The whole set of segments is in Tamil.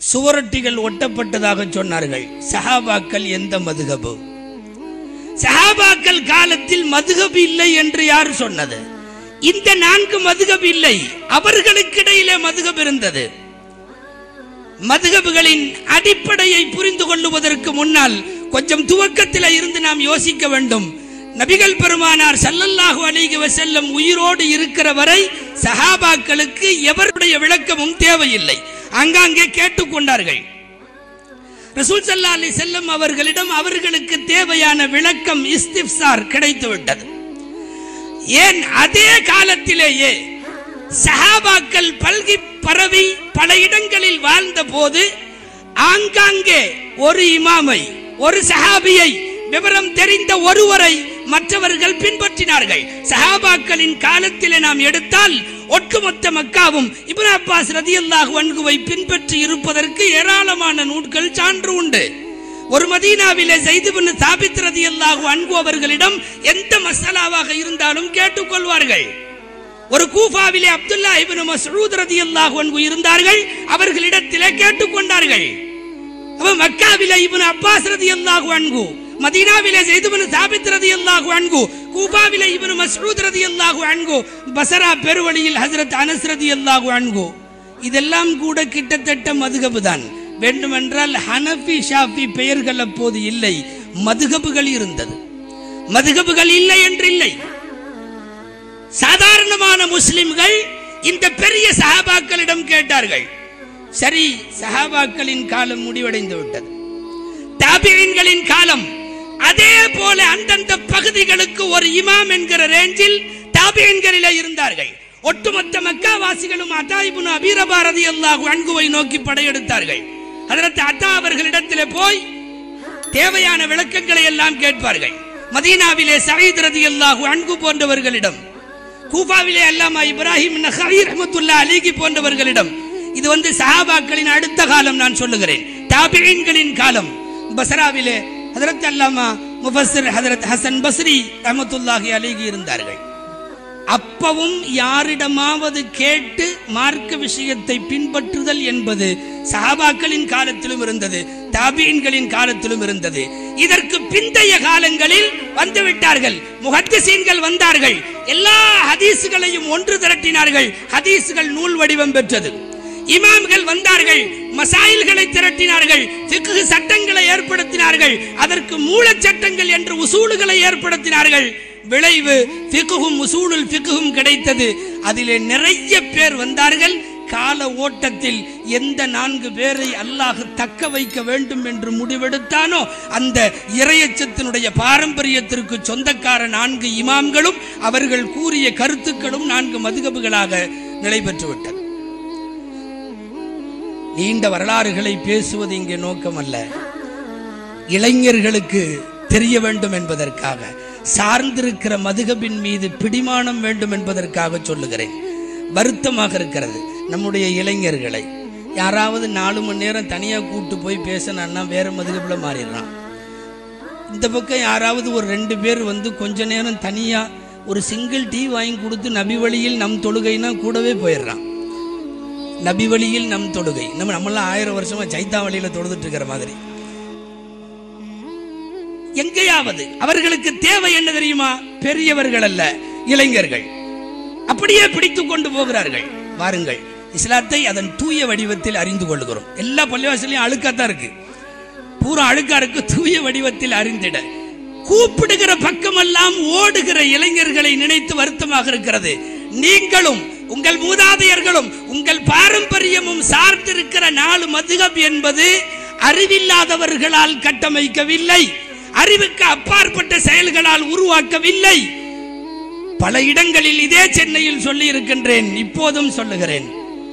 சுவரொட்டிகள் ஒட்டப்பட்டதாக சொன்னார்கள் சஹாபாக்கள் எந்த மதுகபு சஹாபாக்கள் காலத்தில் மதுகபு இல்லை என்று யார் சொன்னது இந்த நான்கு மதுகபு இல்லை அவர்களுக்கிடையிலே மதுகபு இருந்தது மதுகபுகளின் அடிப்படையை புரிந்து கொள்ளுவதற்கு முன்னால் கொஞ்சம் துவக்கத்தில் இருந்து நாம் யோசிக்க வேண்டும் நபிகள் பெருமானார் ஸல்லல்லாஹு அலைஹி வஸல்லம் உயிரோடு இருக்கிற வரை சஹாபாக்களுக்கு எவருடைய விளக்கமும் தேவையில்லை ஆங்காங்கே கேட்டுக்கொண்டார்கள் ரசூல் ஸல்லல்லாஹு அலைஹி வஸல்லம் அவர்களிடம் அவர்களுக்கு தேவையான விளக்கம் இஸ்திஃப்சார் கிடைத்து விட்டது ஏன் அதே காலத்திலேயே சஹாபாக்கள் பல்கி பரவி பல இடங்களில் வாழ்ந்த போது ஆங்காங்கே ஒரு இமாமை ஒரு சஹாபியை விவரம் தெரிந்த ஒருவரை மற்றவர்கள் பின்பற்றினார்கள் சஹாபாக்களின் காலத்திலே நாம் எடுத்தால் ஒட்டுமொத்த மக்காவும் இப்னு அப்பாஸ் ரதியல்லாஹு அன்குவை பின்பற்றி இருப்பதற்கு ஏராளமான நூட்கள் சான்று உண்டு ஒரு மதீனாவிலே செய்துபின் சாபித் ரதியல்லாஹு அன்கு அவர்களிடம் எந்த மசாலாவாக இருந்தாலும் கேட்டுக்கொள்வார்கள் ஒரு கூஃபாவிலே அப்துல்லா இப்னு மஸ்ஊத் ரதியல்லாஹு அன்ஹு இருந்தார்கள் அவர்களிடத்திலே கேட்டுக்கொண்டார்கள் அப்ப மக்காவிலே இப்னு அப்பாஸ் ரதியல்லாஹு அன்ஹு மதீனாவிலே ஸைத் இப்னு சாபித் ரதியல்லாஹு அன்ஹு கூஃபாவிலே இப்னு மஸ்ஊத் ரதியல்லாஹு அன்ஹு பஸரா பெருவழியில் ஹஜ்ரத் அனஸ் ரதியல்லாஹு அன்ஹு இதெல்லாம் கூட கிட்டத்தட்ட மதுகபு தான் வேண்டுமென்றால் ஹனஃபி ஷாஃபி பெயர்கள் அப்போது இல்லை மதுகபுகள் இருந்தது மதுகபுகள் இல்லை என்று இல்லை சாதாரணமான முஸ்லிம்கள் இந்த பெரிய சஹாபாக்களிடம் கேட்டார்கள் சரி சஹாபாக்களின் காலம் முடிவடைந்து விட்டது தாபியன்களின் காலம் அதே போல அந்தந்த பகுதிகளுக்கு ஒரு இமாம் என்கிற ரேஞ்சில் தாபியன்களிலே இருந்தார்கள் ஒட்டுமொத்த மக்காவாசிகளும் அத்தாயிபுன் அபீரபாரதி அல்லாஹு அன்குவை நோக்கி படையெடுத்தார்கள் அதற்கு அத்தா அவர்களிடத்திலே போய் தேவையான விளக்கங்களை எல்லாம் கேட்பார்கள் மதீனாவிலே சயீத் ரதியல்லாஹு அன்கு போன்றவர்களிடம் கூஃபாவிலே அல்லாமா இப்ராஹிம் நஹாயி ரஹ்மத்துல்லா அலிகி போன்றவர்களிடம் இது வந்து சஹாபாக்களின் அடுத்த காலம் நான் சொல்லுகிறேன் தாபியன்களின் காலம் பஸ்ராவிலே ஹதரத் அல்லாமா முஃபஸ்ஸிர் ஹதரத் ஹசன் பஸ்ரி ரஹ்மத்துல்லாஹி அலிகி இருந்தார்கள் அப்பவும் யாரிடமாவது கேட்டு மார்க்க விஷயத்தை பின்பற்றுதல் என்பது சஹாபாக்களின் காலத்திலும் இருந்தது தாபீன்களின் காலத்திலும் இருந்தது இதற்கு பிந்தைய காலங்களில் வந்துவிட்டார்கள் முஹத்திசீன்கள் வந்தார்கள் எல்லா ஹதீஸுகளையும் ஒன்று திரட்டினார்கள் ஹதீஸுகள் நூல் வடிவம் பெற்றது இமாம்கள் வந்தார்கள் மசாயில்களை திரட்டினார்கள் ஃபிக்ஹ் சட்டங்களை ஏற்படுத்தினார்கள் அதற்கு மூலச் சட்டங்கள் என்று உசூலுகளை ஏற்படுத்தினார்கள் விளைவு ஃபிக்ஹும் உசூலுல் ஃபிக்ஹும் கிடைத்தது அதிலே நிறைய பேர் வந்தார்கள் கால ஓட்டத்தில் எந்த நான்கு பேரை அல்லாஹ் தக்க வைக்க வேண்டும் என்று முடிவெடுத்தானோ அந்த இறையச்சத்தினுடைய பாரம்பரியத்திற்கு சொந்தக்கார நான்கு இமாம்களும் அவர்கள் கூறிய கருத்துக்களும் நான்கு மதுகபுகளாக நிலை பெற்றுவிட்டது நீண்ட வரலாறுகளை பேசுவது இங்கே நோக்கம் அல்ல இளைஞர்களுக்கு தெரிய வேண்டும் என்பதற்காக சார்ந்திருக்கிற மதுகபின் மீது பிடிமானம் வேண்டும் என்பதற்காக சொல்லுகிறேன் வருத்தமாக இருக்கிறது நம்முடைய இளைஞர்களை யாராவது நாலு மணி நேரம் தனியாக கூட்டு போய் பேசினான்னா வேற மதுகபில் மாறிடுறான் இந்த பக்கம் யாராவது ஒரு ரெண்டு பேர் வந்து கொஞ்ச நேரம் தனியாக ஒரு சிங்கிள் டீ வாங்கி கொடுத்து நபி வழியில் நம் தொழுகைனா கூடவே போயிடுறான் நபி வழியில் நம் தொழுகை நம்ம நம்மளாம் ஆயிரம் வருஷமா சைத்தா வழியில தொழுதுட்டு இருக்கிற மாதிரி எங்கேயாவது அவர்களுக்கு தேவை என்ன தெரியுமா பெரியவர்கள் அல்ல இளைஞர்கள் அப்படியே பிடித்து கொண்டு போகிறார்கள் வாருங்கள் இஸ்லாத்தை அதன் தூய வடிவத்தில் அறிந்து கொள்கிறோம் எல்லா பள்ளிவாசலையும் அழுக்காத்தான் இருக்கு பூரா அழுக்கா இருக்கு தூய வடிவத்தில் அறிந்திட கூப்பிடுகிற பக்கமெல்லாம் ஓடுகிற இளைஞர்களை நினைத்து வருத்தமாக இருக்கிறது நீங்களும் உங்கள் மூதாதையர்களும் உங்கள் பாரம்பரியமும் சார்ந்திருக்கிற நாலு மதுகப் என்பது அறிவில்லாதவர்களால் கட்டமைக்கவில்லை அறிவுக்கு அப்பாற்பட்ட செயல்களால் உருவாக்கவில்லை பல இடங்களில் இதே சென்னையில் சொல்லி இருக்கின்றேன் இப்போதும் சொல்லுகிறேன்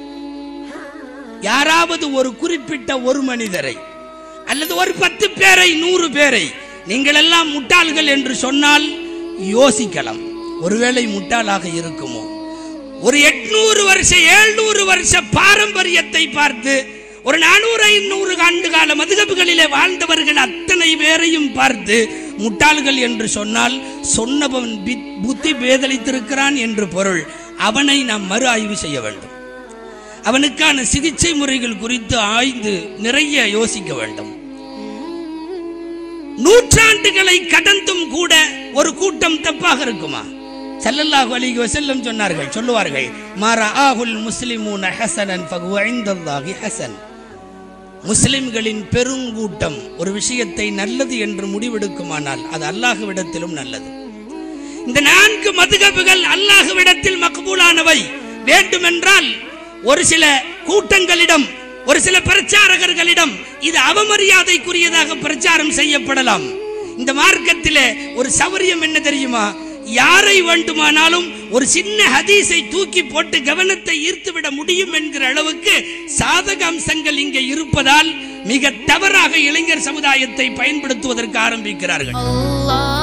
யாராவது ஒரு குறிப்பிட்ட ஒரு மனிதரை அல்லது ஒரு பத்து பேரை நூறு பேரை நீங்கள் எல்லாம் முட்டாள்கள் என்று சொன்னால் யோசிக்கலாம் ஒருவேளை முட்டாளாக இருக்குமோ ஒரு எட்நூறு வருஷ ஏழ்நூறு வருஷ பாரம்பரியத்தை பார்த்து ஒரு நானூறு ஐநூறு ஆண்டு கால மதுகபுகளிலே வாழ்ந்தவர்கள் அத்தனை பேரையும் பார்த்து முட்டாள்கள் என்று சொன்னால் சொன்னவன் பி- புத்தி பேதலித்திருக்கிறான் என்று பொருள் அவனை நாம் மறு ஆய்வு செய்ய வேண்டும் அவனுக்கான சிகிச்சை முறைகள் குறித்து ஆய்ந்து நிறைய யோசிக்க வேண்டும் நூற்றாண்டுகளை கடந்தும் கூட ஒரு கூட்டம் தப்பாக இருக்குமா ஸல்லல்லாஹு அலைஹி வஸல்லம் சொன்னார்கள் சொல்லுவார்கள் மரஆஹுல் முஸ்லிமூன ஹஸனன் ஃபஹுவ இன்தல்லாஹி ஹஸன் முஸ்லிம்களின் பெருங்கூட்டம் ஒரு விஷயத்தை நல்லது என்று முடிவெடுக்குமானால் அது அல்லாஹ்விடத்திலும் நல்லது இந்த நான்கு மதுகபுகள் அல்லாஹ்விடத்தில் மக்பூலானவை வேண்டுமென்றால் ஒரு சில கூட்டங்களிடம் ஒரு சில பிரச்சாரகர்களிடம் இது அவமரியாதைக்குரியதாக பிரச்சாரம் செய்யப்படலாம் இந்த மார்க்கத்திலே ஒரு சௌரியம் என்ன தெரியுமா யாரை வேண்டுமானாலும் ஒரு சின்ன ஹதீஸை தூக்கி போட்டு கவனத்தை ஈர்த்துவிட முடியும் என்கிற அளவுக்கு சாதக அம்சங்கள் இங்கே இருப்பதால் மிக தவறாக இளைஞர் சமுதாயத்தை பயன்படுத்துவதற்கு ஆரம்பிக்கிறார்கள் Allah